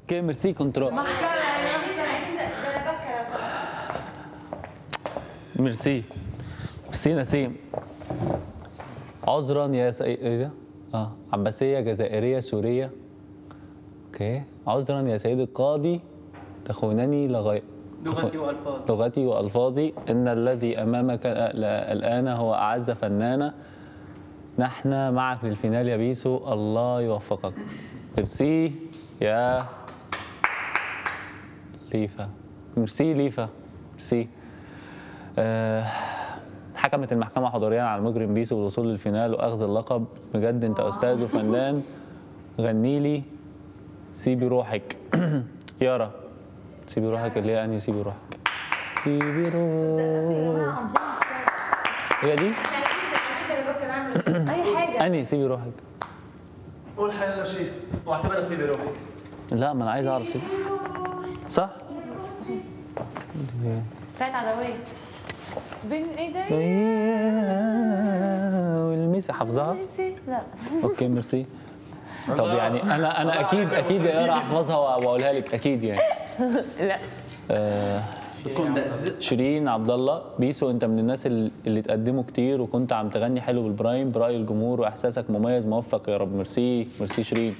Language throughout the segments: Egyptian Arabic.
اوكي ميرسي كنترول ميرسي ميرسي نسيم عذرا يا سي... ايه ده؟ اه عباسيه جزائريه سوريه اوكي عذرا يا سيدي القاضي تخونني لغايه لغتي والفاظ لغتي والفاظي ان الذي امامك الان هو اعز فنانه نحن معك للفينال يا بيسو الله يوفقك ميرسي يا ليفا ميرسي ليفا ميرسي آه، حكمت المحكمة حضوريا على المجرم بيسو بالوصول للفينال وأخذ اللقب بجد أنت أستاذ وفنان غني لي سيبي روحك يارا سيبي روحك اللي هي أنهي سيبي روحك سيبي روحك هي دي اي حاجه أنهي سيبي روحك قول حيلا شيء واعتبر سيبي روحك لا ما أنا عايز أعرف سيبي صح؟ بتاعت عدويه بين ايدي والميسي حافظها لا اوكي ميرسي طب يعني انا انا اكيد اكيد يا يارا احفظها واقولها لك اكيد يعني لا آه بتكون ده شيرين عبد الله بيسو انت من الناس اللي اللي اتقدموا كتير وكنت عم تغني حلو بالبرايم براي الجمهور واحساسك مميز موفق يا رب ميرسي ميرسي شيرين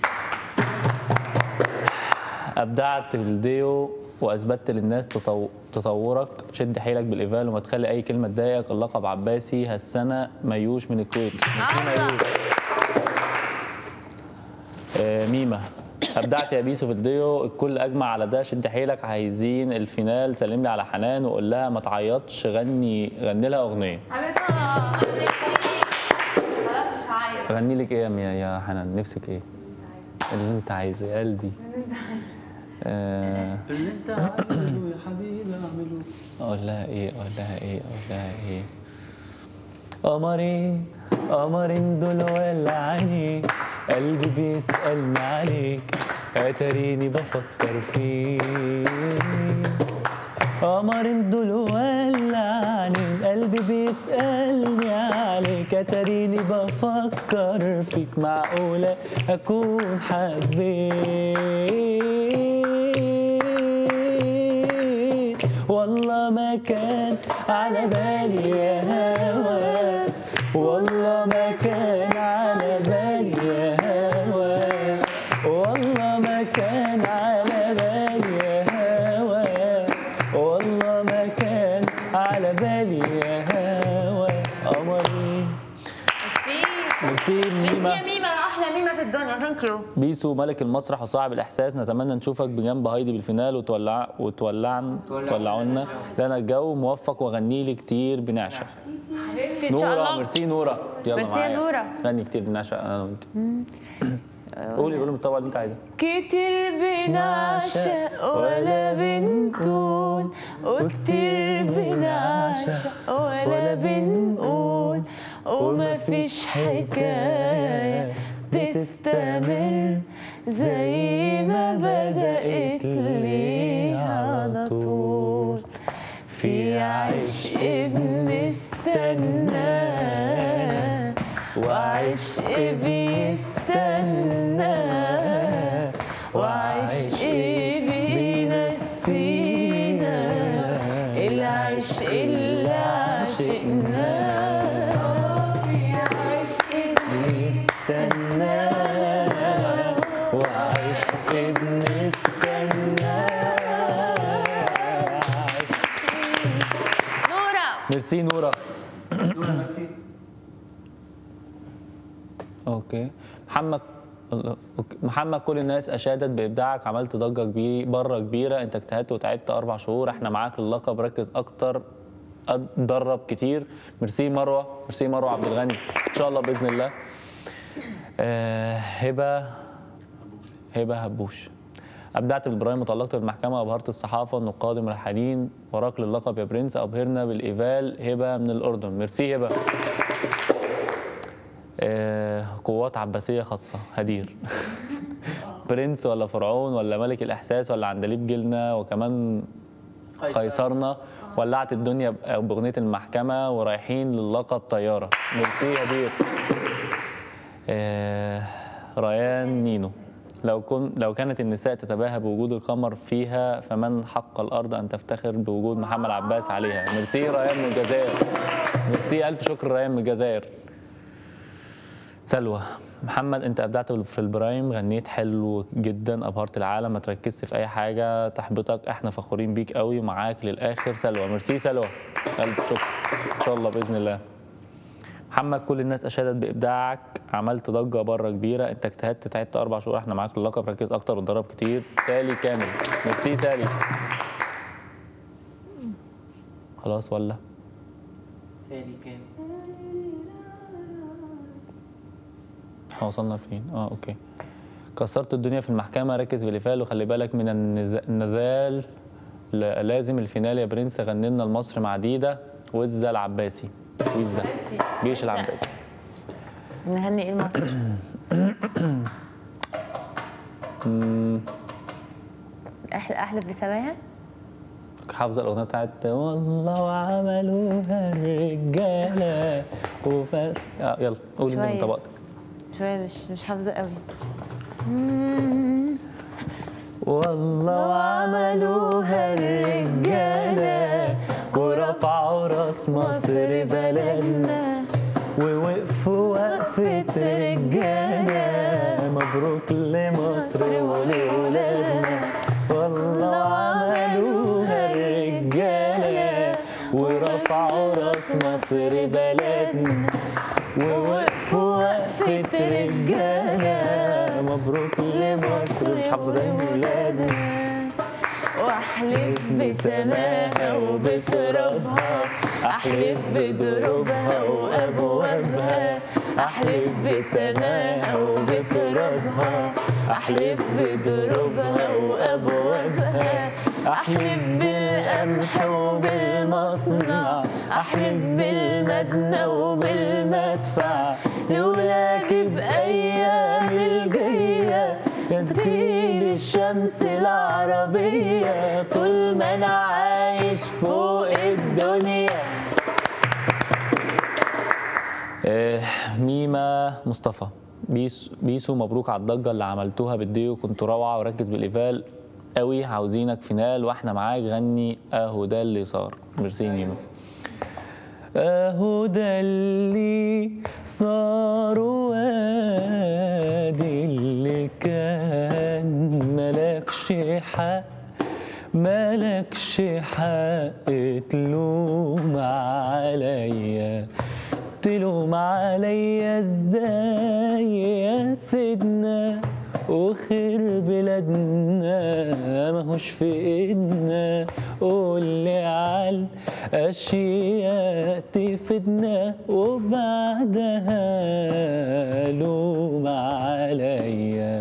ابدعت في الديو واثبتت للناس تطو... تطورك شد حيلك بالايفال وما تخلي اي كلمه تضايقك اللقب عباسي هالسنه ميوش من الكويت ميرسي ميوش آه، ميمة ابدعت يا بيسو في الديو الكل اجمع على ده شد حيلك عايزين الفينال سلم لي على حنان وقول لها ما تعيطش غني غني لها اغنيه خلاص مش هعيط غني لك ايه يا ميا يا حنان نفسك ايه اللي انت عايزه يا قلبي آه، اللي انت عايزه يا حبيبي اعمله اقول لها ايه اقول لها ايه اقول لها ايه قمرين قمرين دول ولعاني قلبي بيسألني عليك اتريني بفكر فيك قمرين دول ولعاني قلبي بيسألني عليك اتريني بفكر فيك معقولة أكون حبيت والله ما كان على بالي يا هوا والله ما كان على بالي يا هوا والله ما كان على بالي يا هوا والله ما كان على بالي يا هوا قمري ميرسي ميرسي ميمة يا ميمة انا احلى ميمة في الدنيا ثانك يو بيسو ملك المسرح وصاحب الاحساس نتمنى نشوفك بجنب هايدي بالفينال وتولع وتولعن تولعونا لنا الجو موفق وغني لي كتير بنعشق ان شاء نورا الله ميرسي نورا يلا ميرسي يا معايا نورا. غني كتير بنعشق انا وانت قولي قولي بالطبع اللي انت عايزاه كتير بنعشق ولا بنطول وكتير بنعشق ولا بنقول ومفيش حكاية تستمر زي ما بدأت ليه على طول في عشق بنستناه وعشق بيستنى وعشق بينسينا العشق اللي عشقناه في عشق بنستنى وعشق بنستنى نورا ميرسي نورا نورا ميرسي اوكي محمد أوكي. محمد كل الناس اشادت بابداعك عملت ضجه كبيره بره كبيره انت اجتهدت وتعبت اربع شهور احنا معاك للقب ركز اكتر اتدرب كتير ميرسي مروه ميرسي مروه عبد الغني ان شاء الله باذن الله آه هبه هبه هبوش ابدعت بالبرايم وطلقت بالمحكمه وابهرت الصحافه النقاد الملحنين وراك للقب يا برنس ابهرنا بالايفال هبه من الاردن ميرسي هبه آه، قوات عباسية خاصة هدير برنس ولا فرعون ولا ملك الإحساس ولا عندليب جيلنا وكمان قيصرنا ولعت الدنيا ب- بأغنية المحكمة ورايحين للقب طيارة ميرسي هدير آه، ريان نينو لو كن لو كانت النساء تتباهى بوجود القمر فيها فمن حق الارض ان تفتخر بوجود محمد عباس عليها ميرسي ريان من الجزائر ميرسي الف شكر ريان من الجزائر سلوى محمد انت ابدعت في البرايم غنيت حلو جدا ابهرت العالم ما تركزش في اي حاجه تحبطك احنا فخورين بيك قوي معاك للاخر سلوى ميرسي سلوى الف شكر ان شاء الله باذن الله محمد كل الناس اشادت بابداعك عملت ضجه بره كبيره انت اجتهدت تعبت اربع شهور احنا معاك اللقب ركز اكتر واتدرب كتير سالي كامل ميرسي سالي خلاص ولا سالي كام احنا وصلنا لفين؟ اه اوكي كسرت الدنيا في المحكمة ركز في اللي فات وخلي بالك من النز- النزال ل- لازم الفينال يا برنس غني لنا لمصر مع ديدا وزة العباسي وزة جيش العباسي نهني ايه مصر احلى احلف بسماها حافظة الأغنية بتاعت والله وعملوها الرجالة وفات آه يلا قول انت من شوية. طبقتك شويه مش مش حافظه قوي والله وعملوها الرجالة ورفعوا راس مصر بلدنا ووقفوا وقفة رجالة مبروك لمصر ولولادنا والله عملوها الرجالة ورفعوا راس مصر بلدنا ووقفوا وقفة رجالة مبروك لمصر مش حافظة ده ولادنا واحلف بسماها وبترابها احلف بدروبها وابوابها احلف بسماها وبترابها احلف بدروبها وابوابها احلف بالقمح وبالمصنع احلف بالمدنى وبالمدفع لولاك بايام الجايه يديني الشمس العربية طول ما أنا عايش فوق الدنيا آه، ميمة مصطفى بيس بيسو مبروك على الضجة اللي عملتوها بالديو كنت روعة وركز بالإيفال قوي عاوزينك فينال واحنا معاك غني اهو ده اللي صار ميرسي ميمة اهو ده اللي صار وادي اللي كان ملكش حق ملكش حق تلوم عليا تلوم عليا ازاي يا سيدنا وخير بلادنا ماهوش في ايدنا قول لي عال اشياء تفيدنا وبعدها لوم عليا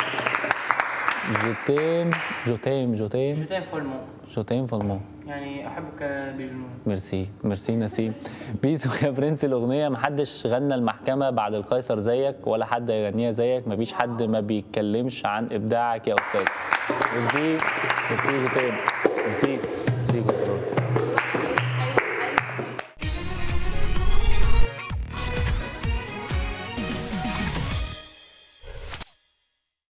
جوتيم جوتيم جوتيم جوتين فولمون جوتيم فالمون يعني احبك بجنون ميرسي ميرسي نسيم بيسو يا برنس الاغنيه محدش غنى المحكمه بعد القيصر زيك ولا حد يغنيها زيك مفيش حد ما بيتكلمش عن ابداعك يا استاذ ميرسي ميرسي جوتيم ميرسي